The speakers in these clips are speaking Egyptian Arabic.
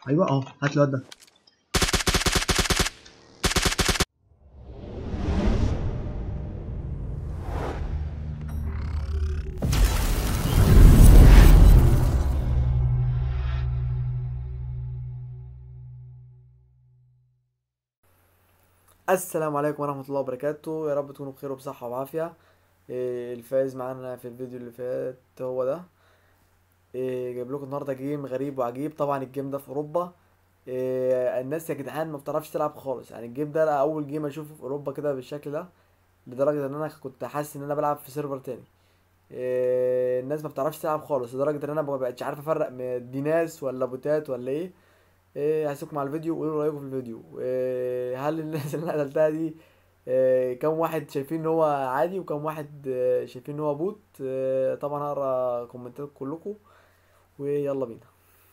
ايوه اهو هات الواد ده السلام عليكم ورحمة الله وبركاته يا رب تكونوا بخير وبصحة وبعافية إيه الفايز معانا في الفيديو اللي فات هو ده إيه جايب لكم النهارده جيم غريب وعجيب طبعا الجيم ده في اوروبا إيه الناس يا جدعان ما بتعرفش تلعب خالص يعني الجيم ده أنا اول جيم اشوفه في اوروبا كده بالشكل ده لدرجة ان انا كنت حاسس ان انا بلعب في سيرفر تاني إيه الناس ما بتعرفش تلعب خالص لدرجة ان انا ما بقتش عارف افرق م- دي ناس ولا بوتات ولا ايه إيه هسيبكم على الفيديو وقولوا رايكم في الفيديو إيه هل الناس اللي انا قتلتها دي إيه كم واحد شايفين ان هو عادي وكم واحد آه، شايفين ان هو بوت إيه طبعا هقرا كومنتات كلكم ويلا بينا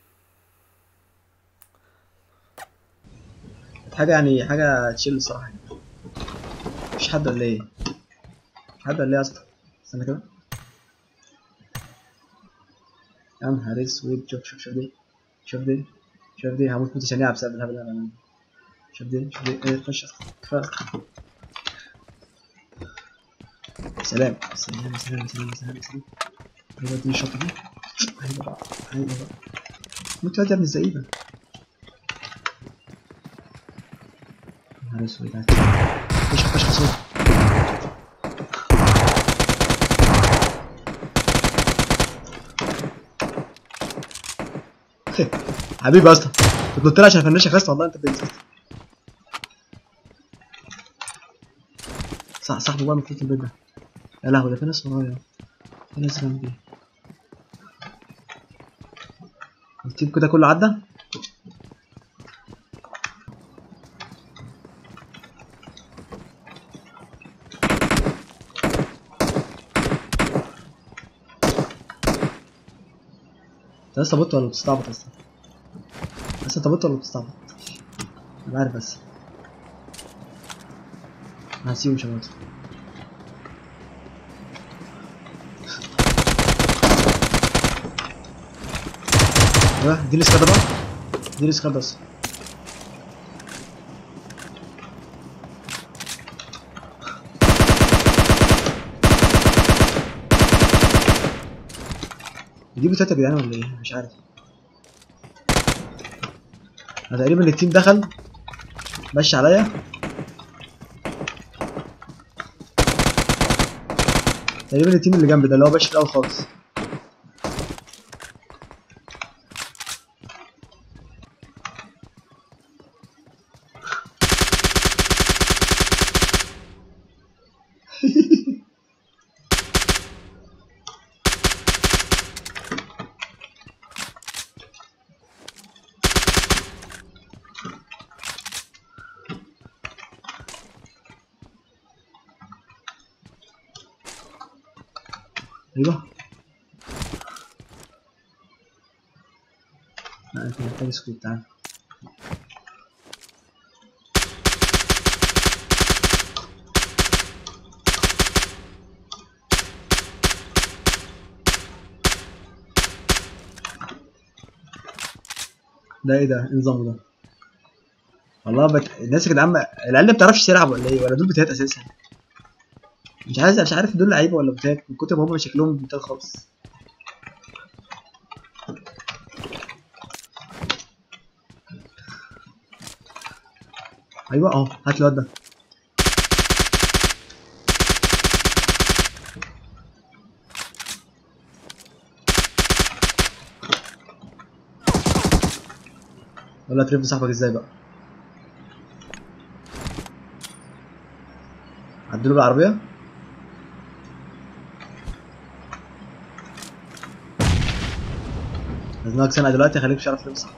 كانت حاجه يعني حاجه تشيل الصراحه مفيش حد ولا ايه مفيش حد ولا ايه اصلا استنى كده يا نهار اسود شوف شوف شوف دي شوف دي شوف دي هموت موت شنيعة بسبب الهبل اللي انا بعمله. شوف دي شوف دي ايه خش أصلاً. كفايه سلام سلام سلام سلام سلام سلام ايوه دي الشطه دي ايوه بقى ايوه بقى موت يا ابن الزئيبه يا نهار اسود هات. خش خش خش حبيبي يا اسطى كنت قلت لها عشان افنشك بس والله انت بنت صح صاحبه بقى مكتوب البيت ده يا لهوي ده في ناس ورايا في ناس جنبي التيم كده كله عدى انت لسه بط ولا بتستعبط اصلا بس انت بط ولا بتستعبط انا عارف بس انا هسيبه مش هموت ايوه دي الاسكادا بقى دي الاسكادا بس دي بوتات يا جدعان ولا ايه مش عارف انا تقريبا التيم دخل مشي عليا تقريبا التيم اللي جنبي ده اللي هو ماشي في الاول خالص ايوه لا انت محتاج سكوت تعال ده ايه ده؟ ايه نظامه ده؟ والله بت... الناس يا جدعان العيال ما بتعرفش تلعب ولا ايه؟ ولا دول بتهات اساسا؟ مش عايز مش عارف دول لعيبه ولا بتاعت من كتر ما هم شكلهم بتاعت خالص ايوه اهو هات الواد ده ولا تريف صاحبك ازاي بقى عدلوا بالعربيه لازمك سنة دلوقتي خليك مش عارف تمسح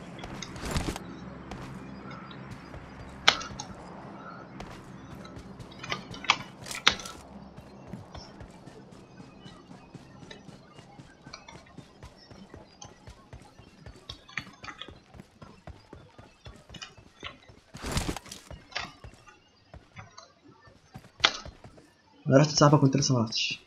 انا رحت لصاحبك وانت لسه ما رحتش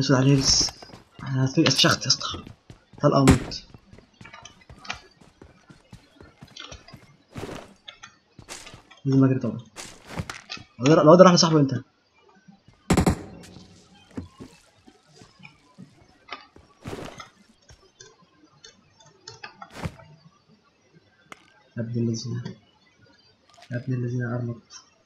اسود على الهيلز انا هتفق اتفشخت يا اسطى طلقه اموت لازم اجري طبعا لو ده- لو ده راح لصاحبه انت يا ابن الذين يا ابن الذين ارمط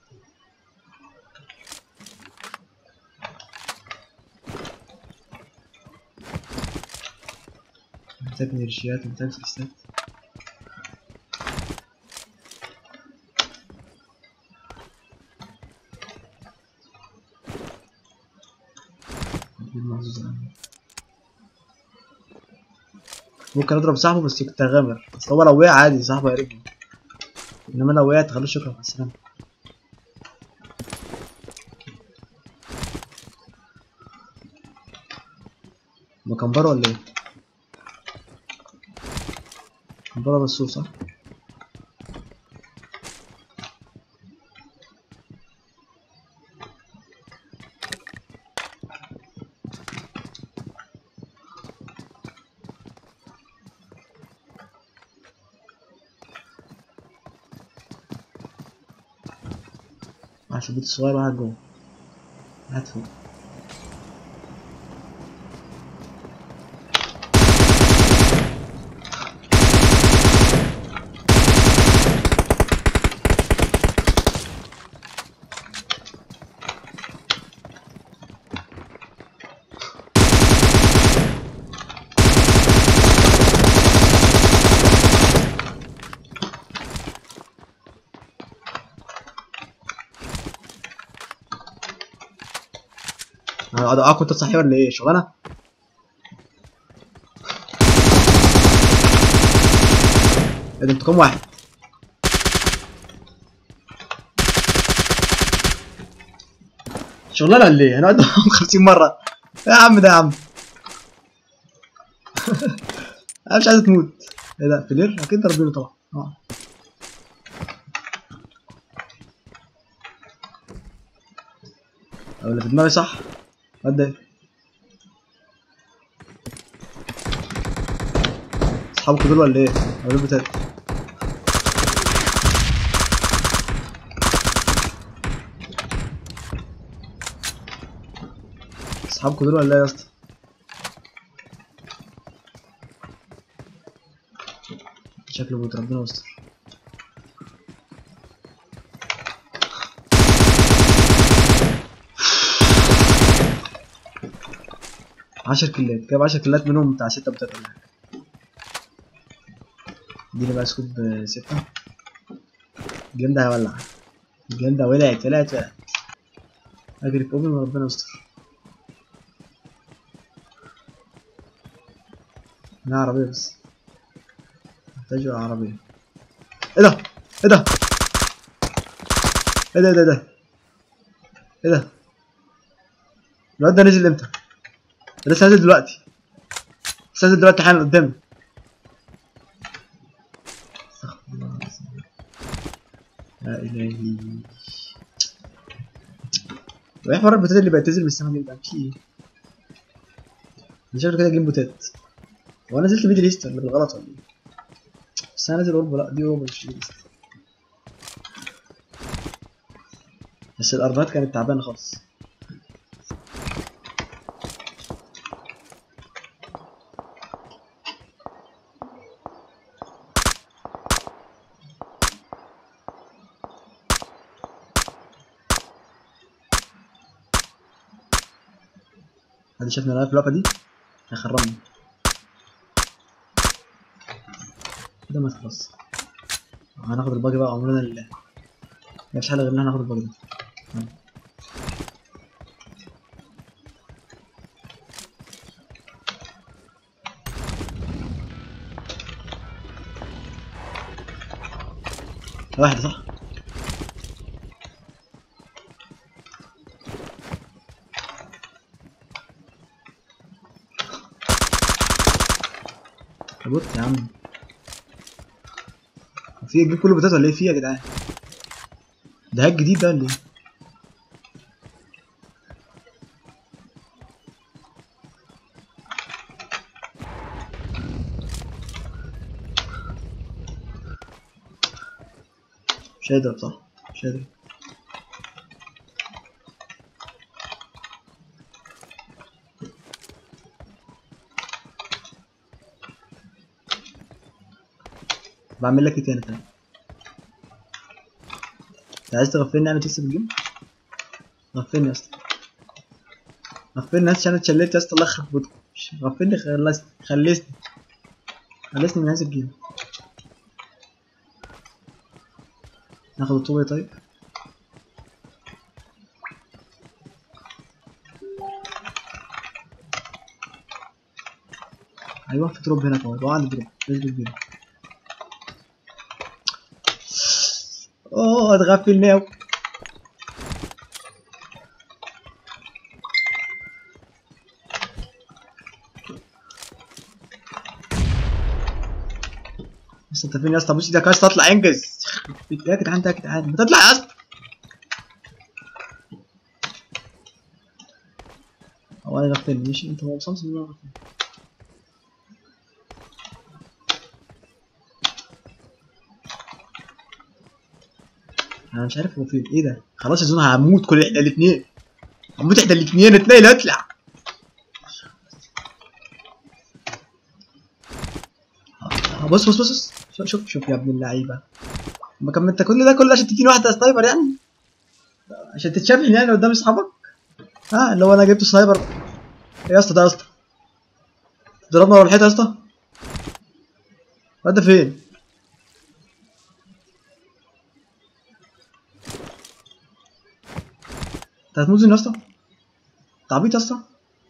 محتاج نيرشيات محتاج سكسات أكيد محظوظ أوي. ممكن اضرب صاحبه بس كنت هغامر بس هو لو وقع عادي صاحبه هيرجع انما لو وقعت خلوه شكرا مع السلامه ما كان بره ولا ايه؟ كان بره بس هو صح؟ واحد في البيت الصغير واحد جوه واحد فوق انا اه كنت صحيح ولا ايه شغلانه ايه ده انتوا كام واحد شغلانه ولا ايه انا قد 50 مره يا عم ده يا عم انا مش عايز تموت ايه ده فلير اكيد ضربينه طبعا اه او اللي في دماغي صح وده ايه اصحابك دول ولا ايه ولا دول بتاعت اصحابك دول ولا ايه يا اسطى شكله بوت ربنا يستر عشر كيلات جاب عشر كيلات منهم بتاع ستة بتاعت ولا حاجة اديني بقى سكوب ستة الجيم ده هيولع الجيم ده ولعت ولعت ولعت اجري في اوبن وربنا يستر انا عربية بس محتاج عربية ايه ده ايه ده ايه ده ايه ده ايه ده ايه ده الواد ده نزل امتى ده لسه نازل دلوقتي لسه نازل دلوقتي حالا قدامي استغفر الله العظيم. لا الهي وايه حوار البوتات اللي بيعتزل بالسما دي بقى في ايه؟ ده شكله كده جيم بوتات هو انا نزلت ميدل ايست ولا بالغلط ولا ايه؟ بس انا نازل اوروبا لا دي اوروبا مش ميدل ايست بس الاربعات كانت تعبانه خالص حد شافني انا في اللقطه دي هيخربني كده ما خلاص هناخد الباقي بقى عمرنا لله مفيش حل غير ان احنا ناخد الباقي ده يلا. واحدة صح بص يا عم في الجيم كله بتاعته ولا ايه فيه يا جدعان ده هاك جديد ده ولا ايه مش هيضرب صح مش هيضرب بعمل لك ايه تاني طيب انت عايز تغفلني يعني تكسب الجيم غفلني يا اسطى غفلني يا اسطى عشان أنا اتشليت يا اسطى الله يخرب بيتكم غفلني خلصني خلصني خلصني من هذا الجيم ناخد الطوبة دي طيب ايوه في دروب هنا كمان وعندي دروب ليش دروب هنا اوه اتغفلني اوي بس انت فين يا اسطى بص ايدك يا اسطى اطلع انجز يا جدعان ده يا جدعان ما تطلع يا اسطى هو انا غفلني ماشي انت هو مسامسون ولا غفلني انا مش عارف هو فين ايه ده خلاص يا زون هموت كل احنا الاثنين هموت احنا الاثنين اتنقل اطلع آه، بص بص بص بص. شوف شوف شوف يا ابن اللعيبه ما كان انت كل ده كله عشان تديني واحده سنايبر يعني عشان تتشافي يعني قدام اصحابك ها اللي هو انا جبت سنايبر ايه يا اسطى ده يا اسطى ضربنا ورا الحيطه يا اسطى الواد ده فين انت هتموت يا اسطى انت عبيط يا اسطى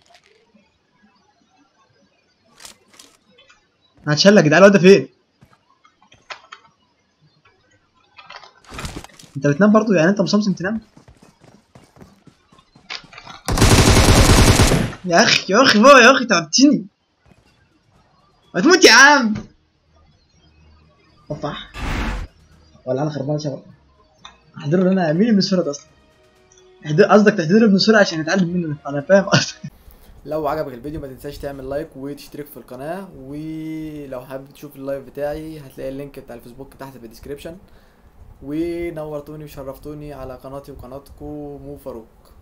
انا هتشل يا جدعان الواد ده فين انت بتنام برضو يعني انت مصمم تنام يا اخي يا اخي بقى يا اخي تعبتني ما تموت يا عم طفح ولا انا خربان شباب احضر انا مين ابن السورة ده اصلا احضر- قصدك تحضر ابن السورة عشان نتعلم منه انا فاهم قصدك لو عجبك الفيديو ما تنساش تعمل لايك وتشترك في القناة ولو حابب تشوف اللايف بتاعي هتلاقي اللينك بتاع الفيسبوك تحت في الديسكريبشن ونورتوني وشرفتوني على قناتي وقناتكم مو فاروق